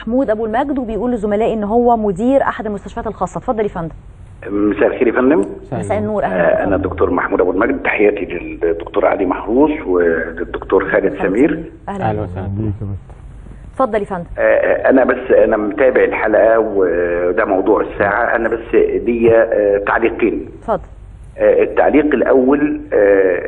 محمود ابو المجد وبيقول لزملائي ان هو مدير احد المستشفيات الخاصه اتفضل يا فندم مساء الخير يا فندم مساء النور آه، اهلا انا الدكتور محمود ابو المجد تحياتي للدكتور علي محروس وللدكتور خالد سمير اهلا اهلا وسهلا اتفضل يا فندم آه، انا بس انا متابع الحلقه وده موضوع الساعه انا بس ليا آه، تعليقين اتفضل آه، التعليق الاول آه،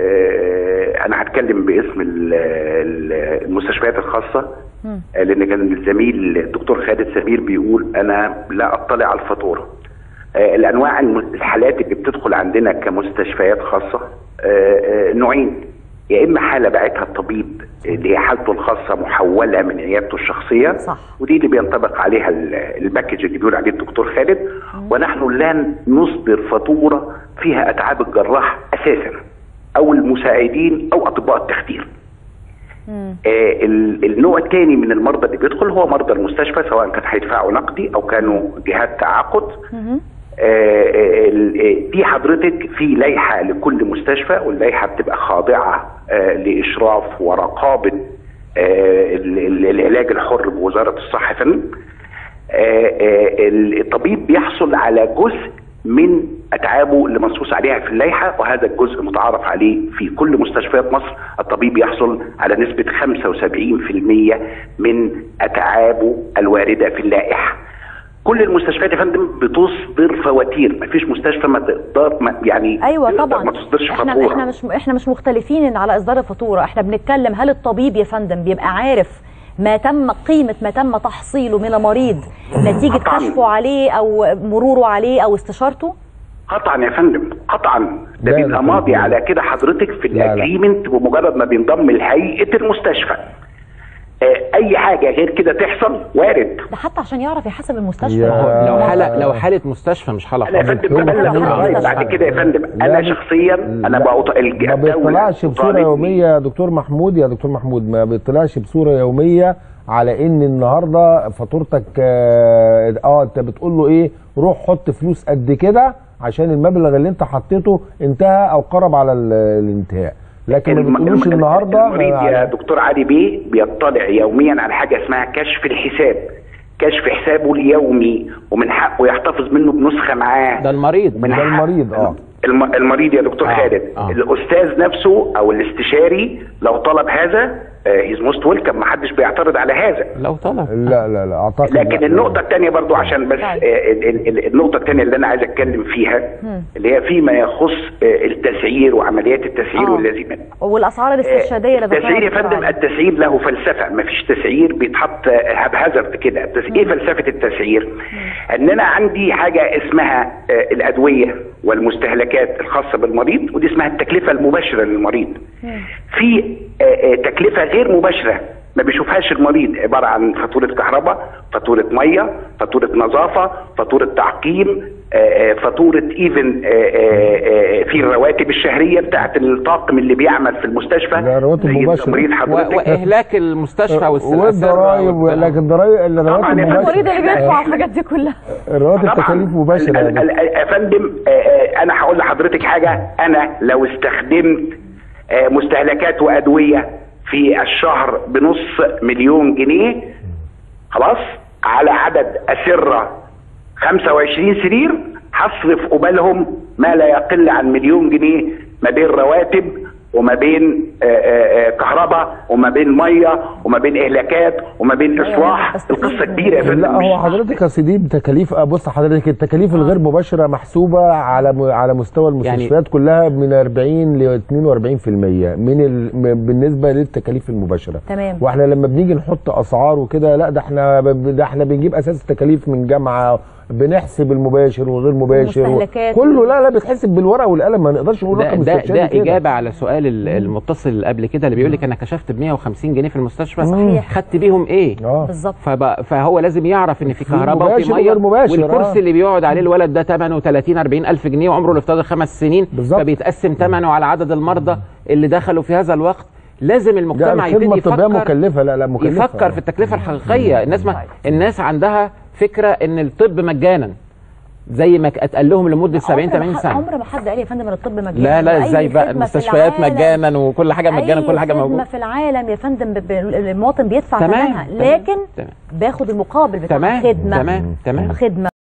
آه، انا هتكلم باسم ال- ال- المستشفيات الخاصه آه، لان كان الزميل الدكتور خالد سمير بيقول انا لا اطلع على الفاتوره آه، الانواع الم- الحالات اللي بتدخل عندنا كمستشفيات خاصه آه، آه، نوعين يا اما حاله باعتها الطبيب اللي هي حالته الخاصه محوله من عيادته الشخصيه صح. ودي اللي بينطبق عليها ال- الباكج اللي بيقول عليه الدكتور خالد ونحن لا نصدر فاتوره فيها اتعاب الجراح اساسا او المساعدين او اطباء التخدير. آه ال- النوع الثاني من المرضى اللي بيدخل هو مرضى المستشفى سواء كان هيدفعوا نقدي او كانوا جهات تعاقد آه، آه، ال- آه، دي حضرتك في لائحه لكل مستشفى واللائحه بتبقى خاضعه آه، لاشراف ورقابه آه، ال- ال- العلاج الحر بوزاره الصحه يا فندم آه، آه، ال- الطبيب بيحصل على جزء من اتعابه اللي منصوص عليها في اللائحه وهذا الجزء متعارف عليه في كل مستشفيات مصر الطبيب يحصل على نسبه 75% من اتعابه الوارده في اللائحه كل المستشفيات يا فندم بتصدر فواتير مفيش مستشفى ما تقدر ما يعني ايوه تقدر طبعا ما تصدرش احنا فاتوره احنا مش احنا مش مختلفين على اصدار الفاتوره احنا بنتكلم هل الطبيب يا فندم بيبقى عارف ما تم قيمه ما تم تحصيله من المريض نتيجه طبعاً. كشفه عليه او مروره عليه او استشارته قطعا يا فندم قطعا ده لا، بيبقى لا، ماضي لا. على كده حضرتك في لا، لا. الاجريمنت بمجرد ما بينضم لهيئه المستشفى آه، اي حاجه غير كده تحصل وارد ده حتى عشان يعرف يحاسب المستشفى يا- لو حاله لو حاله مستشفى مش حاله انا يا خاصه فندم هو ببلغ حضرتك لغاية مستشفى. بعد كده يا فندم لا، انا لا. شخصيا انا لا. بقى ما بيطلعش بصوره يوميه يا دكتور محمود يا دكتور محمود ما بيطلعش بصوره يوميه على ان النهارده فاتورتك اه آه، انت بتقول له ايه روح حط فلوس قد كده عشان المبلغ اللي انت حطيته انتهى او قرب على ال- الانتهاء لكن ما بتقولوش النهارده المريض يا آه، دكتور علي بيه بيطلع يوميا على حاجه اسمها كشف الحساب كشف حسابه اليومي ومن حقه يحتفظ منه بنسخه معاه ده المريض من ده حق- المريض اه الم- المريض يا دكتور آه، خالد آه. الاستاذ نفسه او الاستشاري لو طلب هذا هيز موست ويلكم ما حدش بيعترض على هذا لو طلب لا لا لا اعتقد لكن لا. النقطة الثانية برضو عشان بس طيب. آه، ال- ال- النقطة الثانية اللي أنا عايز أتكلم فيها اللي هي فيما يخص آه، التسعير وعمليات التسعير آه. والذي منه والاسعار الاسترشاديه اللي ذكرها التسعير يا الدكتور فندم علي. التسعير له فلسفه ما فيش تسعير بيتحط هبهزرد كده التس- ايه فلسفه التسعير ان انا عندي حاجه اسمها آه، الادويه والمستهلكات الخاصه بالمريض ودي اسمها التكلفه المباشره للمريض في آه، آه، تكلفه غير مباشره ما بيشوفهاش المريض عباره عن فاتوره كهرباء فاتوره ميه فاتوره نظافه فاتوره تعقيم آه، آه، فاتوره ايفن في الرواتب الشهريه بتاعت الطاقم اللي بيعمل في المستشفى لا، رواتب زي مباشرة. التمريض و- حضرتك واهلاك المستشفى والسلاسل والضرايب لكن الضرايب طبعاً الرواتب يا فندم. المريض اللي مباشره بيدفع الحاجات دي كلها الرواتب طبعاً. تكاليف مباشره ال- يعني. ال- ال- يا فندم آه، آه، انا هقول لحضرتك حاجه انا لو استخدمت آه، مستهلكات وادويه في الشهر بنص مليون جنيه خلاص على عدد اسره 25 سرير هصرف قبالهم ما لا يقل عن مليون جنيه ما بين رواتب وما بين آه، آه، آه، كهرباء وما بين ميه وما بين اهلاكات وما بين اصلاح أستفيد القصه من- كبيره يا فندم لا مش- هو حضرتك يا سيدي تكاليف بص حضرتك التكاليف الغير مباشره محسوبه على م- على مستوى المستشفيات كلها من 40 ل 42% من ال... م- بالنسبه للتكاليف المباشره تمام. واحنا لما بنيجي نحط اسعار وكده لا ده احنا ب- ده احنا بنجيب اساس التكاليف من جامعه بنحسب المباشر والغير مباشر و... والمستهلكات. كله لا لا بيتحسب بالورقه والقلم ما نقدرش نقول ده رقم ده, استشاري ده كده. اجابه على سؤال ال- المتصل اللي قبل كده اللي بيقول لك انا كشفت ب 150 جنيه في المستشفى صحيح. خدت بيهم ايه اه بالظبط فب... فهو لازم يعرف ان في في كهرباء وفي مباشر ميه وغير مباشر، والكرسي آه. اللي بيقعد عليه الولد ده ثمنه 30 40 الف جنيه وعمره الافتراضي خمس سنين بالظبط. فبيتقسم ثمنه على عدد المرضى اللي دخلوا في هذا الوقت لازم ده المجتمع الخدمه يبتدي الطبيه يفكر مكلفه لا لا مكلفه يفكر في التكلفه الحقيقيه الناس ما الناس عندها فكره ان الطب مجانا زي ما اتقال لهم لمده 70 عمر ما 80 حد- سنه عمر ما حد قال يا فندم ان الطب مجاني لا لا وأي ازاي بقى خدمة في المستشفيات العالم- مجانا وكل حاجه مجانا أي كل حاجه خدمة موجوده في العالم يا فندم ب- ب- المواطن بيدفع تمام ثمنها تمام، لكن تمام باخد المقابل بتاع تمام خدمه تمام تمام خدمه